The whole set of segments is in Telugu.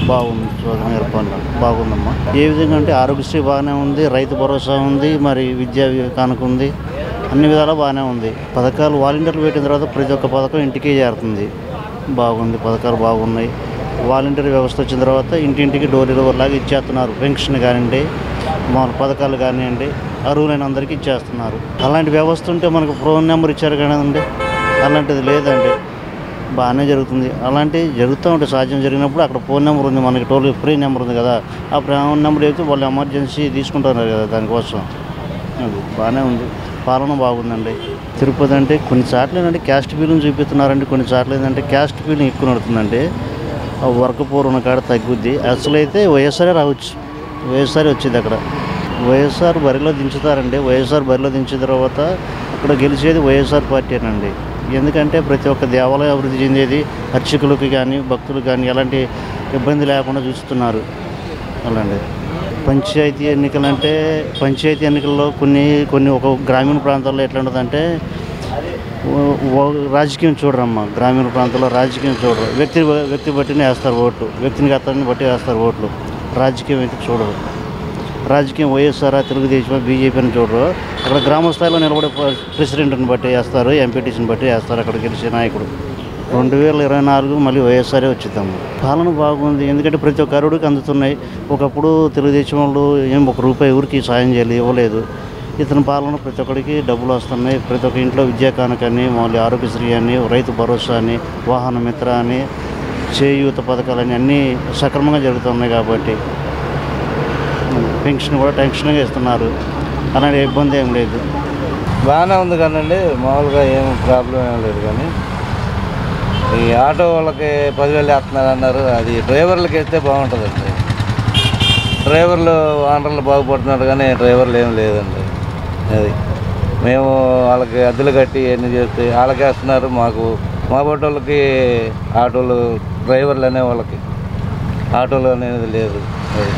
బాగుంది స్వతంత్ర పరిపాలన బాగుందమ్మా ఏ విధంగా అంటే ఆరోగ్యశ్రీ బాగానే ఉంది రైతు భరోసా ఉంది మరి విద్యా కానుక ఉంది అన్ని విధాలా బాగానే ఉంది పథకాలు వాలంటీర్లు పెట్టిన తర్వాత ప్రతి ఒక్క పథకం ఇంటికే చేరుతుంది బాగుంది పథకాలు బాగున్నాయి వాలంటీర్ వ్యవస్థ వచ్చిన తర్వాత ఇంటింటికి డోర్ డెలివరీ లాగా ఇచ్చేస్తున్నారు పెన్షన్ కానివ్వండి మన పథకాలు కానివ్వండి అర్హులైన అందరికీ ఇచ్చేస్తున్నారు అలాంటి వ్యవస్థ ఉంటే మనకు ఫోన్ నెంబర్ ఇచ్చారు కదండి అలాంటిది లేదండి బాగానే జరుగుతుంది అలాంటి జరుగుతూ ఉంటాయి సాధ్యం జరిగినప్పుడు అక్కడ ఫోన్ నెంబర్ ఉంది మనకి టోల్ ఫ్రీ నెంబర్ ఉంది కదా ఆ ఫోన్ నెంబర్ అయితే వాళ్ళు ఎమర్జెన్సీ తీసుకుంటున్నారు కదా దానికోసం అది బాగానే ఉంది పాలన బాగుందండి తిరుపతి అంటే కొన్ని చోట్ల ఏంటంటే క్యాస్ట్ బిల్లుని చూపిస్తున్నారండి కొన్ని చోట్ల ఏంటంటే క్యాస్ట్ బిల్లు ఎక్కువ నడుతుందండి ఆ వర్క్ పూర్ ఉన్న కాడ తగ్గుద్ది అసలు అయితే వైఎస్ఆర్ రావచ్చు వైఎస్ఆర్ వచ్చింది అక్కడ వైఎస్ఆర్ బరిలో దించుతారండి వైఎస్ఆర్ బరిలో దించిన తర్వాత అక్కడ గెలిచేది వైఎస్ఆర్ పార్టీనండి ఎందుకంటే ప్రతి ఒక్క దేవాలయం అభివృద్ధి చెందేది అర్చకులకి కానీ భక్తులకు కానీ ఎలాంటి ఇబ్బంది లేకుండా చూస్తున్నారు అలాంటి పంచాయతీ ఎన్నికలు అంటే పంచాయతీ ఎన్నికల్లో కొన్ని కొన్ని ఒక గ్రామీణ ప్రాంతాల్లో ఎట్లా ఉంటుందంటే ఓ- ఓ- రాజకీయం చూడరమ్మా గ్రామీణ ప్రాంతాల్లో రాజకీయం చూడరు వ్యక్తి వ్యక్తి బట్టినే వేస్తారు ఓట్లు వ్యక్తిని గతాన్ని బట్టి వేస్తారు ఓట్లు రాజకీయం అయితే చూడరు రాజకీయం వైఎస్ఆర్ తెలుగుదేశం బీజేపీ అని చూడరు అక్కడ గ్రామ స్థాయిలో నిలబడే ప్ర- ప్రెసిడెంట్ని బట్టి వేస్తారు ఎంపీటీసీని బట్టి వేస్తారు అక్కడ గెలిచే నాయకుడు రెండు వేల ఇరవై నాలుగు మళ్ళీ వైఎస్ఆరే వచ్చిద్దాము పాలన బాగుంది ఎందుకంటే ప్రతి ఒక్క అరుడికి అందుతున్నాయి ఒకప్పుడు తెలుగుదేశం వాళ్ళు ఏం ఒక రూపాయి ఊరికి సాయం చేయలేదు ఇవ్వలేదు ఇతని పాలన ప్రతి ఒక్కడికి డబ్బులు వస్తున్నాయి ప్రతి ఒక్క ఇంట్లో విద్యా కానుకని మళ్ళీ ఆరోగ్యశ్రీ అని రైతు భరోసా అని వాహన మిత్ర అని చేయూత పథకాలని అన్నీ సక్రమంగా జరుగుతున్నాయి కాబట్టి పెన్షన్ కూడా టెన్షన్గా ఇస్తున్నారు అలాంటి ఇబ్బంది ఏం లేదు బాగానే ఉంది కానండి మామూలుగా ఏం ప్రాబ్లం ఏం లేదు కానీ ఈ ఆటో వాళ్ళకి పదివేలు వేస్తున్నారు అన్నారు అది డ్రైవర్లకి వేస్తే బాగుంటుందండి డ్రైవర్లు ఓనర్లు బాగుపడుతున్నారు కానీ డ్రైవర్లు ఏం లేదండి అది మేము వాళ్ళకి అద్దెలు కట్టి ఎన్ని చేస్తే వాళ్ళకి వేస్తున్నారు మాకు మా వాళ్ళకి ఆటోలు డ్రైవర్లు అనే వాళ్ళకి ఆటోలు అనేది లేదు అది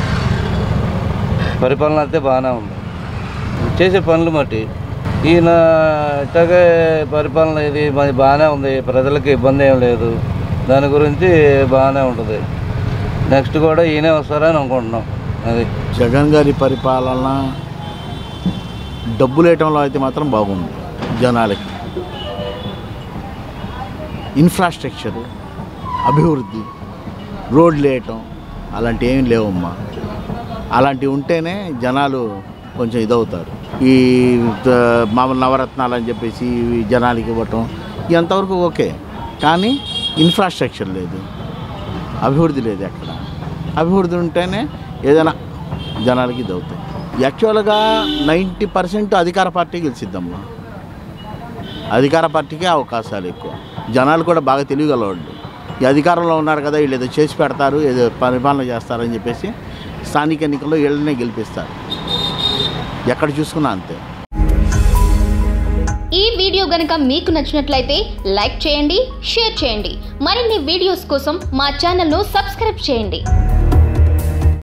పరిపాలన అయితే బాగానే ఉంది చేసే పనులు మట్టి ఈయన ఇట్లాగే పరిపాలన ఇది మరి బాగానే ఉంది ప్రజలకు ఇబ్బంది ఏం లేదు దాని గురించి బాగానే ఉంటుంది నెక్స్ట్ కూడా ఈయనే వస్తారని అనుకుంటున్నాం అది జగన్ గారి పరిపాలన డబ్బులు వేయటంలో అయితే మాత్రం బాగుంది జనాలకి ఇన్ఫ్రాస్ట్రక్చర్ అభివృద్ధి రోడ్లు వేయటం అలాంటివి ఏం లేవమ్మా అలాంటివి ఉంటేనే జనాలు కొంచెం ఇదవుతారు ఈ త- మామూలు నవరత్నాలు అని చెప్పేసి ఇవి జనాలకి ఇవ్వటం ఎంతవరకు ఓకే కానీ ఇన్ఫ్రాస్ట్రక్చర్ లేదు అభివృద్ధి లేదు ఎక్కడ అభివృద్ధి ఉంటేనే ఏదైనా జనాలకి ఇది అవుతాయి యాక్చువల్గా నైంటీ పర్సెంట్ అధికార పార్టీ గెలిచిద్దమ్మా అధికార పార్టీకే అవకాశాలు ఎక్కువ జనాలు కూడా బాగా తెలియగలవాళ్ళు ఈ అధికారంలో ఉన్నారు కదా వీళ్ళు ఏదో చేసి పెడతారు ఏదో పరిపాలన చేస్తారని చెప్పేసి స్థానిక ఎన్నికల్లో వీళ్ళనే గెలిపిస్తారు ఎక్కడ చూసుకున్నా అంతే ఈ వీడియో గనుక మీకు నచ్చినట్లయితే లైక్ చేయండి షేర్ చేయండి మరిన్ని వీడియోస్ కోసం మా ఛానల్ను సబ్స్క్రైబ్ చేయండి